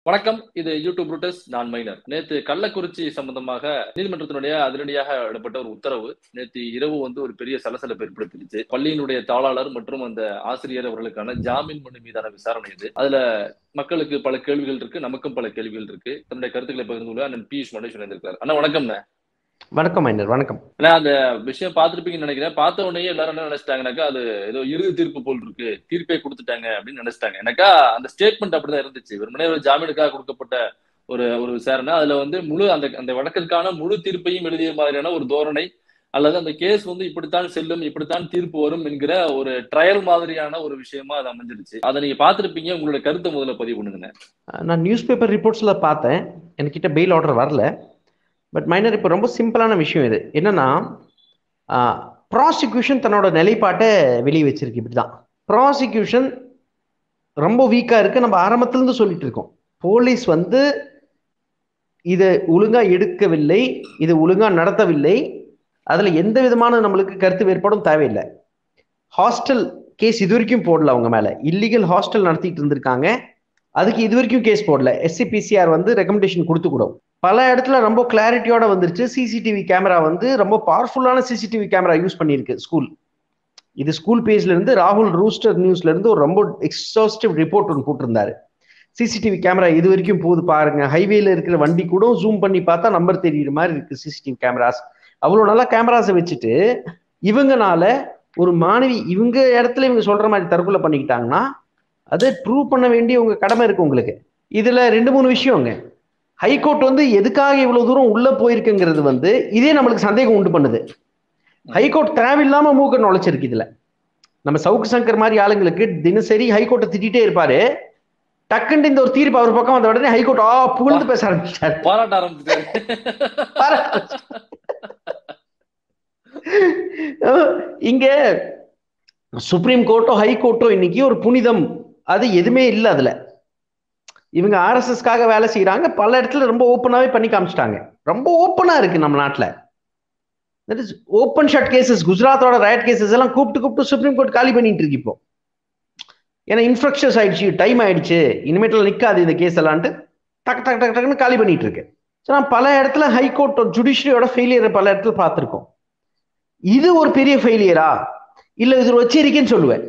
வணக்கம் இது யூடியூப் ரூட்டஸ் நான் மைனர் நேத்து கள்ளக்குறிச்சி சம்பந்தமாக நீதிமன்றத்தினுடைய அதிரடியாக இடப்பட்ட ஒரு உத்தரவு நேற்று இரவு வந்து ஒரு பெரிய சலசலப்பு ஏற்படுத்திடுச்சு பள்ளியினுடைய தாளாளர் மற்றும் அந்த ஆசிரியர் அவர்களுக்கான ஜாமீன் மனு மீதான விசாரணை இது அதுல மக்களுக்கு பல கேள்விகள் இருக்கு நமக்கும் பல கேள்விகள் இருக்கு தன்னுடைய கருத்துக்களை பகிர்ந்து கொள்ள அண்ணன் பியூஷ் மனேஷ் இணைந்திருக்காரு அண்ணா வணக்கம்ண்ணே வணக்கம் மைனர் வணக்கம் ஏன்னா அந்த விஷயம் பார்த்துருப்பீங்கன்னு நினைக்கிறேன் பார்த்த உடனே எல்லாரும் என்ன நினைச்சிட்டாங்கனாக்கா அது ஏதோ இறுதி தீர்ப்பு போல் இருக்கு தீர்ப்பே கொடுத்துட்டாங்க அப்படின்னு நினைச்சிட்டாங்க எனக்கா அந்த ஸ்டேட்மெண்ட் அப்படிதான் இருந்துச்சு வெறுமனே ஒரு ஜாமீனுக்காக கொடுக்கப்பட்ட ஒரு ஒரு விசாரணை அதுல வந்து முழு அந்த அந்த வழக்கிற்கான முழு தீர்ப்பையும் எழுதிய மாதிரியான ஒரு தோரணை அல்லது அந்த கேஸ் வந்து இப்படித்தான் செல்லும் இப்படித்தான் தீர்ப்பு வரும் என்கிற ஒரு ட்ரையல் மாதிரியான ஒரு விஷயமா அது அமைஞ்சிருச்சு அதை நீங்க பார்த்திருப்பீங்க உங்களோட கருத்தை முதல்ல பதிவு பண்ணுங்க நான் நியூஸ் பேப்பர் ரிப்போர்ட்ஸ்ல பார்த்தேன் என்கிட்ட பெயில் ஆர்டர் வரல பட் மைனர் இப்போ ரொம்ப சிம்பிளான விஷயம் இது என்னன்னா ப்ராசிக்யூஷன் தன்னோட நிலைப்பாட்டை வெளியே வச்சிருக்கு இப்படிதான் ப்ராசிக்யூஷன் ரொம்ப வீக்கா இருக்கு நம்ம ஆரம்பத்திலிருந்து சொல்லிட்டு இருக்கோம் போலீஸ் வந்து இதை ஒழுங்கா எடுக்கவில்லை இது ஒழுங்கா நடத்தவில்லை அதுல எந்த விதமான நம்மளுக்கு கருத்து வேறுபாடும் தேவையில்லை ஹாஸ்டல் கேஸ் இது வரைக்கும் போடல அவங்க மேல இல்லீகல் ஹாஸ்டல் நடத்திட்டு இருந்திருக்காங்க அதுக்கு இது வரைக்கும் கேஸ் போடல எஸ்சிபிசிஆர் வந்து ரெக்கமெண்டேஷன் கொடுத்து கூட பல இடத்துல ரொம்ப கிளாரிட்டியோட வந்துருச்சு சிசிடிவி கேமரா வந்து ரொம்ப பவர்ஃபுல்லான சிசிடிவி கேமரா யூஸ் பண்ணியிருக்கு ஸ்கூல் இது ஸ்கூல் பேஜ்ல இருந்து ராகுல் ரூஸ்டர் நியூஸ்ல இருந்து ஒரு ரொம்ப எக்ஸாஸ்டிவ் ரிப்போர்ட் ஒன்று போட்டிருந்தாரு சிசிடிவி கேமரா இது வரைக்கும் போகுது பாருங்க ஹைவேல இருக்கிற வண்டி கூட ஜூம் பண்ணி பார்த்தா நம்பர் தெரியுற மாதிரி இருக்கு சிசிடிவி கேமராஸ் அவ்வளோ நல்லா கேமராஸை வச்சுட்டு இவங்கனால ஒரு மாணவி இவங்க இடத்துல இவங்க சொல்ற மாதிரி தற்கொலை பண்ணிக்கிட்டாங்கன்னா அதை ப்ரூவ் பண்ண வேண்டிய உங்க கடமை இருக்கு உங்களுக்கு இதுல ரெண்டு மூணு விஷயங்க ஹைகோர்ட் வந்து எதுக்காக இவ்வளவு தூரம் உள்ள போயிருக்குங்கிறது வந்து இதே நம்மளுக்கு சந்தேகம் உண்டு பண்ணுது ஹைகோர்ட் தேவையில்லாம மூக்க நுழைச்சிருக்கு இதுல நம்ம சவுக்கு சங்கர் மாதிரி ஆளுங்களுக்கு தினசரி ஹைகோர்ட்டை திட்டிகிட்டே இருப்பாரு டக்குன்னு இந்த ஒரு தீர்ப்பு அவர் பக்கம் வந்த உடனே ஹைகோர்ட் ஆ புகழ்ந்து பேச ஆரம்பிச்சார் பாராட்ட ஆரம்பிச்சிட்டாரு இங்க சுப்ரீம் கோர்ட்டோ ஹை கோர்ட்டோ இன்னைக்கு ஒரு புனிதம் அது எதுவுமே இல்லை அதுல இவங்க ஆர்எஸ்எஸ்க்காக வேலை செய்யறாங்க பல இடத்துல ரொம்ப ஓப்பனாவே பண்ணி காமிச்சிட்டாங்க ரொம்ப ஓப்பனா இருக்கு நம்ம நாட்டில் that is open shut cases குஜராத்தோட ரயட் கேசஸ் எல்லாம் கூப்பிட்டு கூப்பிட்டு சுப்ரீம் கோர்ட் காலி பண்ணிட்டு இருக்கு இப்போ ஏன்னா இன்ஃபெக்ஷஸ் ஆயிடுச்சு டைம் ஆயிடுச்சு இனிமேட்டில் நிற்காது இந்த கேஸ் எல்லான்ட்டு டக் டக் டக் டக்குன்னு காலி பண்ணிட்டு இருக்கு ஸோ நான் பல இடத்துல ஹைகோர்ட் ஜுடிஷியரியோட ஃபெயிலியரை பல இடத்துல பார்த்துருக்கோம் இது ஒரு பெரிய ஃபெயிலியரா இல்ல இது ஒரு எச்சரிக்கைன்னு சொல்லுவேன்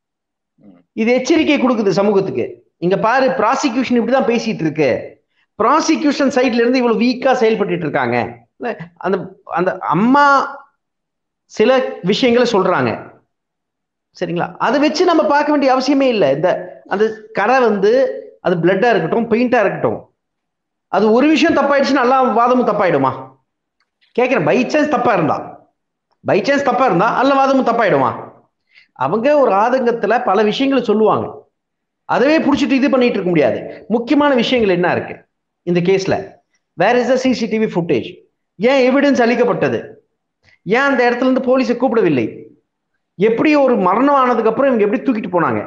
இது எச்சரிக்கை கொடுக்குது சமூகத்துக்கு இங்க பாரு ப்ராசிக்யூஷன் இப்படிதான் பேசிட்டு இருக்கு ப்ராசிக்யூஷன் சைட்ல இருந்து இவ்வளவு வீக்கா செயல்பட்டு இருக்காங்க அந்த அந்த அம்மா சில விஷயங்களை சொல்றாங்க சரிங்களா அதை வச்சு நம்ம பார்க்க வேண்டிய அவசியமே இல்லை இந்த அந்த கரை வந்து அது பிளட்டா இருக்கட்டும் பெயிண்டா இருக்கட்டும் அது ஒரு விஷயம் தப்பாயிடுச்சுன்னா எல்லா வாதமும் தப்பாயிடுமா கேட்கிறேன் பை சான்ஸ் தப்பா இருந்தா பை சான்ஸ் தப்பா இருந்தா அல்ல வாதமும் தப்பாயிடுமா அவங்க ஒரு ஆதங்கத்துல பல விஷயங்களை சொல்லுவாங்க அதவே பிடிச்சிட்டு இது பண்ணிட்டு இருக்க முடியாது முக்கியமான விஷயங்கள் என்ன இருக்கு இந்த கேஸ்ல where is the CCTV footage ஏன் எவிடன்ஸ் அளிக்கப்பட்டது ஏன் அந்த இடத்துல இருந்து போலீஸை கூப்பிடவில்லை எப்படி ஒரு மரணம் ஆனதுக்கு அப்புறம் இவங்க எப்படி தூக்கிட்டு போனாங்க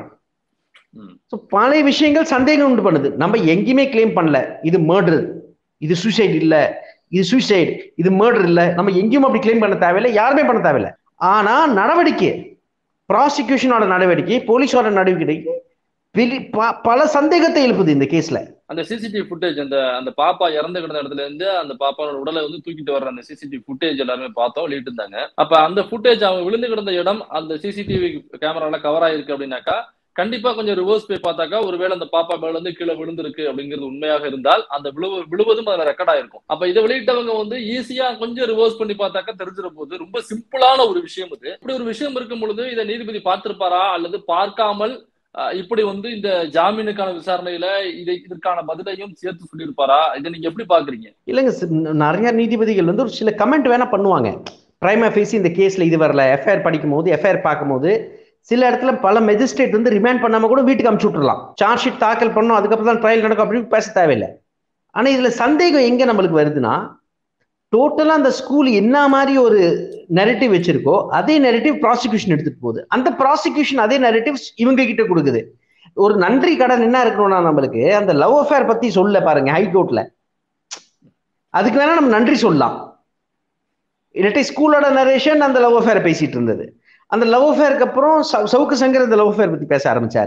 பல விஷயங்கள் சந்தேகம் உண்டு பண்ணுது நம்ம எங்கேயுமே கிளைம் பண்ணல இது மர்டர் இது சூசைட் இல்ல இது சூசைட் இது மர்டர் இல்ல நம்ம எங்கேயும் அப்படி கிளைம் பண்ண தேவையில்லை யாருமே பண்ண தேவையில்லை ஆனா நடவடிக்கை ப்ராசிக்யூஷனோட நடவடிக்கை போலீஸோட நடவடிக்கை வெளி பல சந்தேகத்தை எழுப்புது இந்த கேஸ்ல அந்த சிசிடிவி ஃபுட்டேஜ் அந்த அந்த பாப்பா இறந்து கிடந்த இடத்துல இருந்து அந்த பாப்பாவோட உடலை வந்து தூக்கிட்டு வர்ற அந்த சிசிடிவி ஃபுட்டேஜ் எல்லாருமே பார்த்தோம் வெளியிட்டு இருந்தாங்க அப்ப அந்த ஃபுட்டேஜ் அவங்க விழுந்து கிடந்த இடம் அந்த சிசிடிவி கேமரால கவர் ஆயிருக்கு அப்படின்னாக்கா கண்டிப்பா கொஞ்சம் ரிவர்ஸ் போய் பார்த்தாக்கா ஒருவேளை அந்த பாப்பா மேல இருந்து கீழே விழுந்திருக்கு அப்படிங்கிறது உண்மையாக இருந்தால் அந்த விழுவு விழுவதும் அதுல ரெக்கார்ட் ஆயிருக்கும் அப்ப இதை வெளியிட்டவங்க வந்து ஈஸியா கொஞ்சம் ரிவர்ஸ் பண்ணி பார்த்தாக்கா தெரிஞ்சிட போது ரொம்ப சிம்பிளான ஒரு விஷயம் இது இப்படி ஒரு விஷயம் இருக்கும் பொழுது இதை நீதிபதி பார்த்திருப்பாரா அல்லது பார்க்காமல் இப்படி வந்து இந்த ஜாமீனுக்கான விசாரணையில இதை இதற்கான பதிலையும் சேர்த்து சொல்லியிருப்பாரா இதை நீங்க எப்படி பாக்குறீங்க இல்லைங்க நிறைய நீதிபதிகள் வந்து ஒரு சில கமெண்ட் வேணா பண்ணுவாங்க பிரைமா ஃபேஸ் இந்த கேஸ்ல இது வரல எஃப்ஐஆர் படிக்கும் போது எஃப்ஐஆர் பார்க்கும்போது சில இடத்துல பல மெஜிஸ்ட்ரேட் வந்து ரிமைண்ட் பண்ணாம கூட வீட்டுக்கு அமுச்சு விட்டுறலாம் சார்ஜ் ஷீட் தாக்கல் பண்ணும் அதுக்கப்புறம் தான் ட்ரையல் நடக்கும் அப்படின்னு பேச தேவையில்லை ஆனா இதுல சந்தேகம் எங்க நம்மளுக்கு வருதுன்னா டோட்டலா அந்த ஸ்கூல் என்ன மாதிரி ஒரு நெரட்டிவ் வச்சிருக்கோ அதே நெரட்டிவ் ப்ராசிக்யூஷன் எடுத்துட்டு போகுது அந்த ப்ராசிக்யூஷன் அதே நெரட்டிவ் இவங்க கிட்ட கொடுக்குது ஒரு நன்றி கடன் என்ன இருக்கணும்னா நம்மளுக்கு அந்த லவ் அஃபேர் பத்தி சொல்ல பாருங்க ஹைகோர்ட்ல அதுக்கு வேணா நம்ம நன்றி சொல்லலாம் இல்லாட்டி ஸ்கூலோட நரேஷன் அந்த லவ் அஃபேர் பேசிட்டு இருந்தது அந்த லவ் அஃபேருக்கு அப்புறம் சவுக்கு சங்கர் அந்த லவ் அஃபேர் பத்தி பேச ஆரம்பிச்சாரு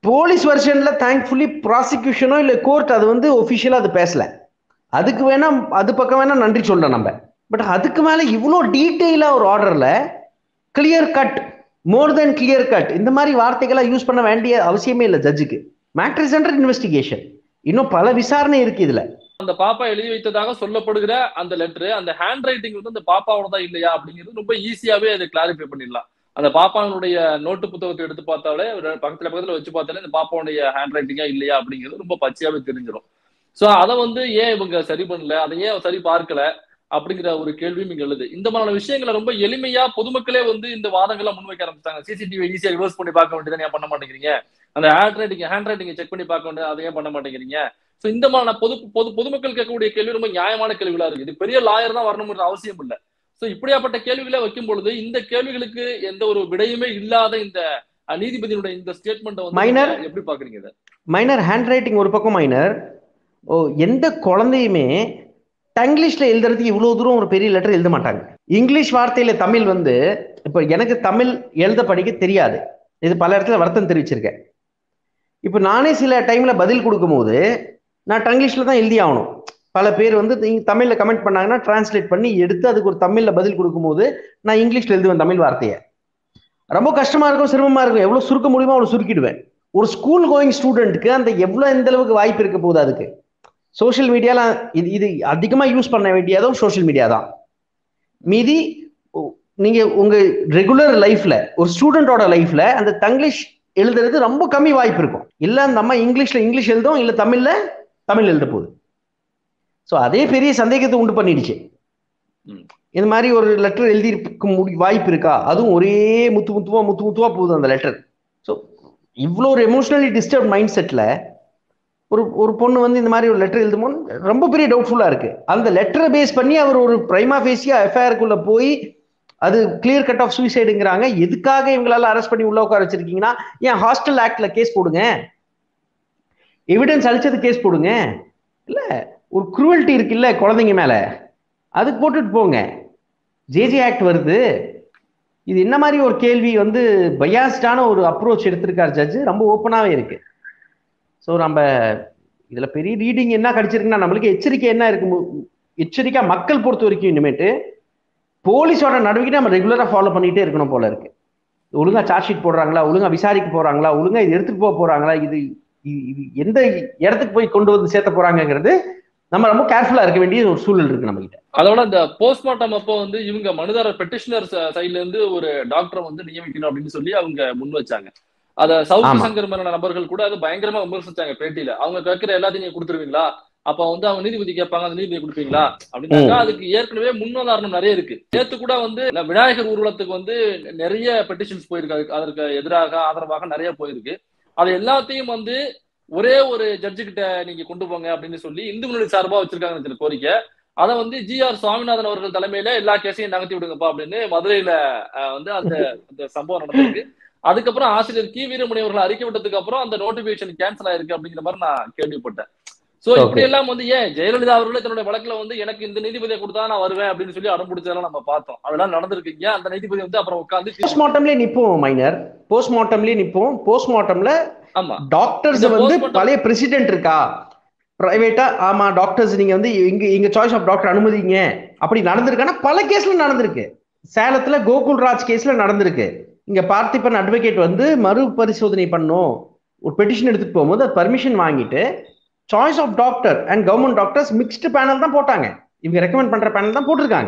போலீஸ் வெர்ஷன்ல தேங்க்ஃபுல்லி ப்ராசிக்யூஷனோ இல்லை கோர்ட் அது வந்து ஒஃபிஷியலா அது பேசல அதுக்கு வேணா அது பக்கம் வேணா நன்றி சொல்லலாம் நம்ம பட் அதுக்கு மேல இவ்வளோ டீட்டெயிலா ஒரு ஆர்டர்ல clear cut more than clear cut இந்த மாதிரி வார்த்தைகளை யூஸ் பண்ண வேண்டிய அவசியமே இல்லை ஜட்ஜுக்கு மேட்ரிஸ் அண்டர் இன்வெஸ்டிகேஷன் இன்னும் பல விசாரணை இருக்கு இதுல அந்த பாப்பா எழுதி வைத்ததாக சொல்லப்படுகிற அந்த லெட்டர் அந்த ஹேண்ட் ரைட்டிங் வந்து அந்த பாப்பாவோட தான் இல்லையா அப்படிங்கிறது ரொம்ப ஈஸியாவே அதை கிளாரிஃபை பண்ணிடலாம் அந்த பாப்பாவுடைய நோட்டு புத்தகத்தை எடுத்து பார்த்தாலே ஒரு பக்கத்துல பக்கத்துல வச்சு பார்த்தாலே இந்த பாப்பாவுடைய ஹேண்ட் ரைட்டிங்கா இல்லையா அப்படிங்கிறது ரொம்ப பச்சையாவே தெரிஞ்சிடும் சோ அதை வந்து ஏன் இவங்க சரி பண்ணல அதை ஏன் சரி பார்க்கல அப்படிங்கிற ஒரு கேள்வியும் இங்க எழுது இந்த மாதிரியான விஷயங்களை ரொம்ப எளிமையா பொதுமக்களே வந்து இந்த வாதங்களை முன்வைக்க ஆரம்பிச்சாங்க சிசிடிவி ஈஸியா ரிவர்ஸ் பண்ணி பார்க்க வேண்டியதை ஏன் பண்ண மாட்டேங்கிறீங்க அந்த handwriting handwriting check பண்ணி பார்க்க வேண்டியது அதை ஏன் பண்ண மாட்டேங்கிறீங்க சோ இந்த மாதிரி பொது பொது பொதுமக்கள் கேட்கக்கூடிய கேள்வி ரொம்ப நியாயமான கேள்விகளா இருக்கு இது பெரிய லாயர் தான் வரணுங்கிற அவசியம் இல்லை சோ இப்படியாப்பட்ட கேள்விகளை வைக்கும் பொழுது இந்த கேள்விகளுக்கு எந்த ஒரு விடையுமே இல்லாத இந்த அஹ், நீதிபதியினுடைய இந்த ஸ்டேட்மெண்ட் வந்து Minor. நீங்க எப்படி பாக்குறீங்க இதை மைனர் ஹேண்ட் ரைட்டிங் ஒரு பக்கம் மைனர் ஓ எந்த குழந்தையுமே தங்கிலீஷ்ல எழுதுறதுக்கு இவ்வளவு தூரம் ஒரு பெரிய லெட்டர் எழுத மாட்டாங்க இங்கிலீஷ் வார்த்தையில தமிழ் வந்து இப்போ எனக்கு தமிழ் எழுத படிக்க தெரியாது இது பல இடத்துல வருத்தம் தெரிவிச்சிருக்கேன் இப்போ நானே சில டைம்ல பதில் கொடுக்கும்போது நான் தங்கிலீஷ்ல தான் எழுதி ஆகணும் பல பேர் வந்து நீங்க தமிழ்ல கமெண்ட் பண்ணாங்கன்னா டிரான்ஸ்லேட் பண்ணி எடுத்து அதுக்கு ஒரு தமிழ்ல பதில் கொடுக்கும்போது நான் இங்கிலீஷ்ல எழுதுவேன் தமிழ் வார்த்தையை ரொம்ப கஷ்டமா இருக்கும் சிரமமா இருக்கும் எவ்வளவு சுருக்க முடியுமோ அவ்வளவு சுருக்கிடுவேன் ஒரு ஸ்கூல் கோயிங் ஸ்டூடெண்ட்க்கு அந்த எவ்வளவு எந்த அளவுக்கு வாய்ப்பு இருக்க போகுது அதுக்கு சோஷியல் மீடியால இது இது அதிகமா யூஸ் பண்ண வேண்டியதும் சோஷியல் மீடியா தான் மீதி உ- நீங்க உங்க ரெகுலர் லைஃப்ல ஒரு ஸ்டூடெண்டோட லைஃப்ல அந்த தங்கிலீஷ் எழுதுறது ரொம்ப கம்மி வாய்ப்பு இருக்கும் இல்ல அந்த அம்மா இங்கிலீஷ்ல இங்கிலீஷ் எழுதும் இல்ல தமிழ்ல தமிழ் எழுத போகுது ஸோ அதே பெரிய சந்தேகத்தை உண்டு பண்ணிடுச்சு ம். இந்த மாதிரி ஒரு லெட்டர் எழுதி முடி வாய்ப்பு இருக்கா அதுவும் ஒரே முத்து முத்துவா முத்து முத்துவா போகுது அந்த லெட்டர் ஸோ இவ்வளோ ஒரு எமோஷனலி டிஸ்டர்ப் மைண்ட் செட்டில் ஒரு ஒரு பொண்ணு வந்து இந்த மாதிரி ஒரு லெட்டர் எழுதுமோன்னு ரொம்ப பெரிய டவுட்ஃபுல்லாக இருக்கு அந்த லெட்டரை பேஸ் பண்ணி அவர் ஒரு பிரைமா ஃபேஸியா எஃப்ஐஆருக்குள்ள போய் அது கிளியர் கட் ஆஃப் சூசைடுங்கிறாங்க எதுக்காக இவங்களால அரெஸ்ட் பண்ணி உள்ள உட்கார வச்சிருக்கீங்கன்னா ஏன் ஹாஸ்டல் ஆக்ட்ல கேஸ் போடுங்க எவிடன்ஸ் அழிச்சது கேஸ் போடுங்க இல்ல ஒரு குரூவல்ட்டி இருக்குல்ல குழந்தைங்க மேல அதுக்கு போட்டுட்டு போங்க ஜேஜே ஆக்ட் வருது இது என்ன மாதிரி ஒரு கேள்வி வந்து பயாஸ்டான ஒரு அப்ரோச் எடுத்திருக்கார் ஜட்ஜ் ரொம்ப ஓப்பனாவே இருக்கு ஸோ நம்ம இதுல பெரிய ரீடிங் என்ன கிடைச்சிருக்குன்னா நம்மளுக்கு எச்சரிக்கை என்ன இருக்கு மு- எச்சரிக்கை மக்கள் பொறுத்த வரைக்கும் இனிமேட்டு போலீஸோட நடவடிக்கை நம்ம ரெகுலரா ஃபாலோ பண்ணிட்டே இருக்கணும் போல இருக்கு ஒழுங்கா சார்ஜ் ஷீட் போடுறாங்களா ஒழுங்கா விசாரிக்க போறாங்களா ஒழுங்கா இது எடுத்துட்டு போக போறாங்களா இது இது இது எந்த இடத்துக்கு போய் கொண்டு வந்து சேர்த்த போறாங்கங்கிறது நம்ம ரொம்ப கேர்ஃபுல்லா இருக்க வேண்டிய ஒரு சூழல் இருக்கு நம்ம கிட்ட அதோட இந்த போஸ்ட்மார்ட்டம் அப்போ வந்து இவங்க மனுதாரர் பெட்டிஷனர் சைட்ல இருந்து ஒரு டாக்டரை வந்து நியமிக்கணும் அப்படின்னு சொல்லி அவங்க முன் வச்சாங்க அத சவுக்கு ஆமா. சங்கர் மாதிரியான நபர்கள் கூட அது பயங்கரமா விமர்சிச்சாங்க பேட்டியில அவங்க கேட்கிற எல்லாத்தையும் நீங்க கொடுத்துருவீங்களா அப்ப வந்து அவங்க நீதிபதி கேட்பாங்க அந்த நீதிபதி கொடுப்பீங்களா அப்படின்னாக்கா அதுக்கு ஏற்கனவே முன்னுதாரணம் நிறைய இருக்கு நேத்து கூட வந்து இந்த விநாயகர் ஊர்வலத்துக்கு வந்து நிறைய பெட்டிஷன்ஸ் போயிருக்கு அதற்கு எதிராக ஆதரவாக நிறைய போயிருக்கு அது எல்லாத்தையும் வந்து ஒரே ஒரு ஜட்ஜு கிட்ட நீங்க கொண்டு போங்க அப்படின்னு சொல்லி இந்து முன்னணி சார்பா வச்சிருக்காங்க இந்த கோரிக்கை அதை வந்து ஜி ஆர் சுவாமிநாதன் அவர்கள் தலைமையில எல்லா கேஸையும் நகர்த்தி விடுங்கப்பா அப்படின்னு மதுரையில அஹ், வந்து அந்த அந்த சம்பவம் நடந்திருக்கு அதுக்கப்புறம் ஆசிரியர் கி வீரமணி அவர்கள் அறிக்கை விட்டதுக்கு அப்புறம் அந்த நோட்டிபிகேஷன் கேன்சல் ஆயிருக்கு அப்படிங்கிற மாதிரி நான் கேள்விப்பட்டேன் சோ Okay. இப்படி எல்லாம் வந்து ஏன் ஜெயலலிதா அவர்களே தன்னுடைய வழக்குல வந்து எனக்கு இந்த நீதிபதியை கொடுத்தா நான் வருவேன் அப்படின்னு சொல்லி அடம் பிடிச்சதெல்லாம் நம்ம பார்த்தோம் அதெல்லாம் நடந்திருக்கீங்க அந்த நீதிபதி வந்து அப்புறம் உட்காந்து போஸ்ட்மார்ட்டம்லயே நிப்போம் மைனர் போஸ்ட்மார்ட்டம்லயே நிப்போம் போஸ்ட்மார்ட்டம்ல ஆமா டாக்டர்ஸ் இந்த வந்து postmortem- பழைய பிரசிடென்ட் இருக்கா பிரைவேட்டா ஆமா டாக்டர்ஸ் நீங்க வந்து இங்க இங்க சாய்ஸ் ஆஃப் டாக்டர் அனுமதிங்க அப்படி நடந்திருக்கானா பல கேஸ்ல நடந்திருக்கு சேலத்துல கோகுல் ராஜ் கேஸ்ல நடந்திருக்கு இங்க பார்த்திபன் அட்வொகேட் வந்து மறுபரிசோதனை பண்ணும் ஒரு பெட்டிஷன் எடுத்துட்டு போகும்போது அது பர்மிஷன் வாங்கிட்டு choice of doctor and government doctors mixed panel தான் போட்டாங்க இவங்க ரெக்கமெண்ட் பண்ற பேனல் தான் போட்டிருக்காங்க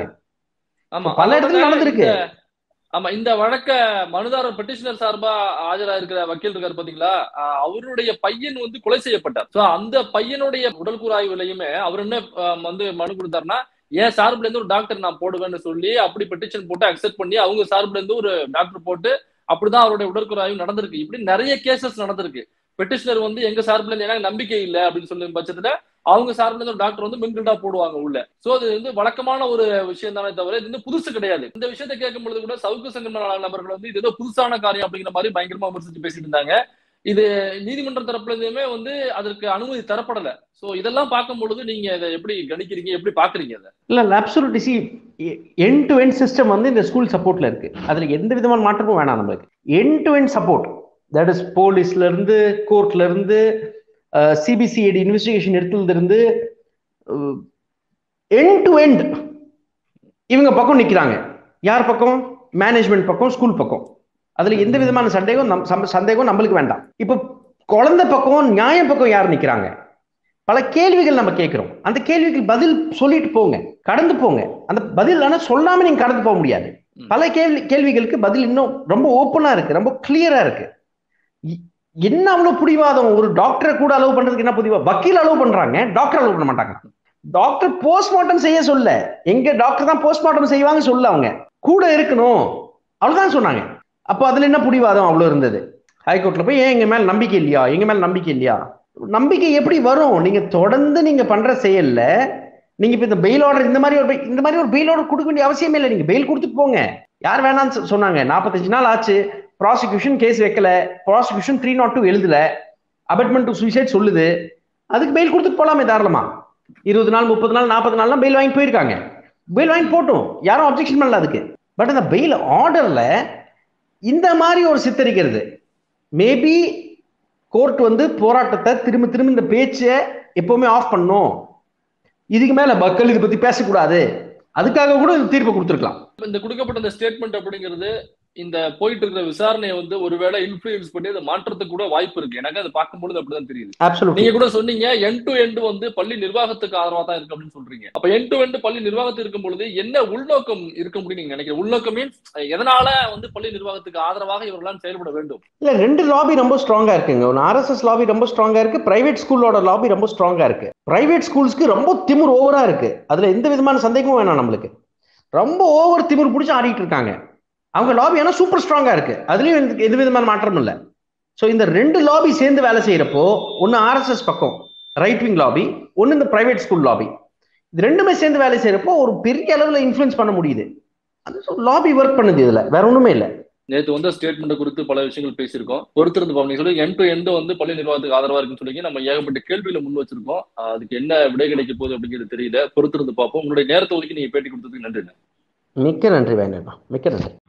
ஆமா பல இடத்துல அதோட நடந்திருக்கு. இந்த- ஆமா இந்த வழக்க மனுதாரர் பெட்டிஷனர் சார்பா ஆஜரா இருக்கிற வக்கீல் இருக்காரு பாத்தீங்களா ஆஹ் அவருடைய பையன் வந்து கொலை செய்யப்பட்டார் சோ அந்த பையனுடைய உடல் கூறாய்வுலையுமே அவர் என்ன ஆஹ் வந்து மனு கொடுத்தாருன்னா ஏன் சார்புல இருந்து ஒரு டாக்டர் நான் போடுவேன்னு சொல்லி அப்படி பெட்டிஷன் போட்டு அக்செப்ட் பண்ணி அவங்க சார்புல இருந்து ஒரு டாக்டர் போட்டு அப்படிதான் அவருடைய உடற்கூறாய்வு நடந்திருக்கு இப்படி நிறைய கேசஸ் நடந்திருக்கு பெட்டிஷனர் வந்து எங்க சார்புல இருந்து எனக்கு நம்பிக்கை இல்லை அப்படின்னு சொல்லும் பட்சத்துல அவங்க சார்பில் இருந்து ஒரு டாக்டர் வந்து மிங்கிள்டா போடுவாங்க உள்ள சோ அது வந்து வழக்கமான ஒரு விஷயம் தானே தவிர இது வந்து புதுசு கிடையாது இந்த விஷயத்தை கேட்கும் பொழுது கூட சவுக்கு சங்கமான நபர்கள் வந்து இது ஏதோ புதுசான காரியம் அப்படிங்கிற மாதிரி பயங்கரமா விமர்சிச்சு பேசிட்டு இருந்தாங்க இது நீதிமன்ற தரப்புல இருந்துமே வந்து அதற்கு அனுமதி தரப்படல சோ இதெல்லாம் பார்க்கும் பொழுது நீங்க இதை எப்படி கணிக்கிறீங்க எப்படி பாக்குறீங்க அதை இல்ல absolute see end to end system வந்து இந்த ஸ்கூல் சப்போர்ட்ல இருக்கு அதுல எந்த விதமான மாற்றமும் வேணாம் நம்மளுக்கு end to end support that is போலீஸ்ல இருந்து கோர்ட்ல இருந்து சிபிசிஐடி இன்வெஸ்டிகேஷன் எடுத்ததுல இருந்து எண்ட் டு எண்ட் இவங்க பக்கம் நிக்கிறாங்க யார் பக்கம் மேனேஜ்மெண்ட் பக்கம் ஸ்கூல் பக்கம் அதுல எந்த விதமான சந்தேகம் நம் சம்- சந்தேகம் நம்மளுக்கு வேண்டாம் இப்போ குழந்தை பக்கம் நியாய பக்கம் யார் நிக்கிறாங்க பல கேள்விகள் நம்ம கேட்கிறோம் அந்த கேள்விக்கு பதில் சொல்லிட்டு போங்க கடந்து போங்க அந்த பதில் ஆனா சொல்லாம நீங்க கடந்து போக முடியாது ம். பல கேள்வி கேள்விகளுக்கு பதில் இன்னும் ரொம்ப ஓப்பனா இருக்கு ரொம்ப கிளியரா இருக்கு இ- என்ன அவ்வளவு பிடிவாதம் ஒரு டாக்டரை கூட அலோவ் பண்றதுக்கு என்ன புதிவா வக்கீல் அலோவ் பண்றாங்க டாக்டர் அலோவ் பண்ண மாட்டாங்க டாக்டர் போஸ்ட்மார்ட்டம் செய்ய சொல்ல எங்க டாக்டர் தான் போஸ்ட்மார்ட்டம் செய்வாங்க சொல்ல அவங்க கூட இருக்கணும் அவ்வளவுதான் சொன்னாங்க அப்போ அதுல என்ன பிடிவாதம் அவ்வளவு இருந்தது ஹைகோர்ட்ல போய் ஏன் எங்க மேல நம்பிக்கை இல்லையா எங்க மேல நம்பிக்கை இல்லையா நம்பிக்கை எப்படி வரும் நீங்க தொடர்ந்து நீங்க பண்ற செயல்ல நீங்க இப்ப இந்த பெயில் ஆர்டர் இந்த மாதிரி ஒரு bail- இந்த மாதிரி ஒரு பெயில் ஆர்டர் கொடுக்க வேண்டிய அவசியமே இல்லை நீங்க பெயில் கொடுத்துட்டு போங்க யார் வேணாம்னு சொ- சொன்னாங்க நாற்பத்தஞ்சு நாள் ஆச்சு ப்ராசிக்யூஷன் கேஸ் வைக்கல ப்ராசிக்யூஷன் த்ரீ நாட் டூ எழுதல அபட்மெண்ட் டு சூசைட் சொல்லுது அதுக்கு பெயில் கொடுத்துட்டு போலாமே தாராளமா இருபது நாள் முப்பது நாள் நாற்பது நாள்லாம் பெயில் வாங்கி போயிருக்காங்க பெயில் வாங்கி போட்டும் யாரும் அப்ஜெக்ஷன் பண்ணல அதுக்கு பட் அந்த பெயில் ஆர்டர்ல இந்த மாதிரி ஒரு சித்தரிக்கிறது மேபி கோர்ட் வந்து போராட்டத்தை திரும்ப திரும்ப இந்த பேச்சை எப்பவுமே ஆஃப் பண்ணும் இதுக்கு மேல மக்கள் இதை பத்தி பேசக்கூடாது அதுக்காக கூட இந்த தீர்ப்பை கொடுத்துருக்கலாம் இந்த கொடுக்கப்பட்ட இந்த ஸ்டேட்மெண்ட் அப்படிங்கிறது இந்த போயிட்டு இருக்கிற விசாரணையை வந்து ஒருவேளை இன்ஃபுளுன்ஸ் பண்ணி அதை மாற்றத்துக்கு கூட வாய்ப்பு இருக்கு எனக்கு அது பார்க்கும்பொழுது அப்படிதான் தெரியுது அப்சல்யூட்லி நீங்க கூட சொன்னீங்க என் டு எண்ட் வந்து பள்ளி நிர்வாகத்துக்கு ஆதரவா தான் இருக்கு அப்படின்னு சொல்றீங்க அப்ப என் டு எண்ட் பள்ளி நிர்வாகத்துக்கு இருக்கும் பொழுது என்ன உள்நோக்கம் இருக்க முடியும் நீங்க நினைக்கிறீங்க உள்நோக்கம் மீன்ஸ் எதனால வந்து பள்ளி நிர்வாகத்துக்கு ஆதரவாக இவர்களாம் செயல்பட வேண்டும் இல்ல ரெண்டு லாபி ரொம்ப ஸ்ட்ராங்கா இருக்குங்க ஒன்று ஆர்எஸ்எஸ் லாபி ரொம்ப ஸ்ட்ராங்கா இருக்கு பிரைவேட் ஸ்கூலோட லாபி ரொம்ப ஸ்ட்ராங்கா இருக்கு பிரைவேட் ஸ்கூல்ஸ்க்கு ரொம்ப திமிர் ஓவரா இருக்கு அதுல எந்த விதமான சந்தேகமும் வேணாம் நம்மளுக்கு ரொம்ப ஓவர் திமிர் பிடிச்சி ஆடிட்டு இருக்காங்க அவங்க லாபி ஆனா சூப்பர் ஸ்ட்ராங்கா இருக்கு அதுலயும் எந்த- எந்த விதமான மாற்றமும் இல்லை ஸோ இந்த ரெண்டு லாபி சேர்ந்து வேலை செய்யறப்போ ஒன்னு ஆர்எஸ்எஸ் பக்கம் ரைட் விங் லாபி ஒன்னு இந்த பிரைவேட் ஸ்கூல் லாபி இது ரெண்டுமே சேர்ந்து வேலை செய்யறப்போ ஒரு பெரிய அளவுல இன்ஃப்ளூயன்ஸ் பண்ண முடியுது அது லாபி ஒர்க் பண்ணுது இதுல வேற ஒண்ணுமே இல்லை நேற்று வந்து ஸ்டேட்மெண்ட் குறித்து பல விஷயங்கள் பேசியிருக்கோம் பொறுத்திருந்து பாவம் நீங்க சொல்லி என் டு எண்ட் வந்து பள்ளி நிர்வாகத்துக்கு ஆதரவா இருக்குன்னு சொல்லி நம்ம ஏகப்பட்ட கேள்வியில முன் வச்சிருக்கோம் ஆஹ் அதுக்கு என்ன விடை கிடைக்க போகுது அப்படிங்கிறது தெரியல பொறுத்திருந்து பார்ப்போம் உங்களுடைய நேரத்தை ஒதுக்கி நீங்க பேட்டி கொடுத்ததுக்கு நன்றி மிக்க நன்றி வேண்டாம் மிக்க நன்றி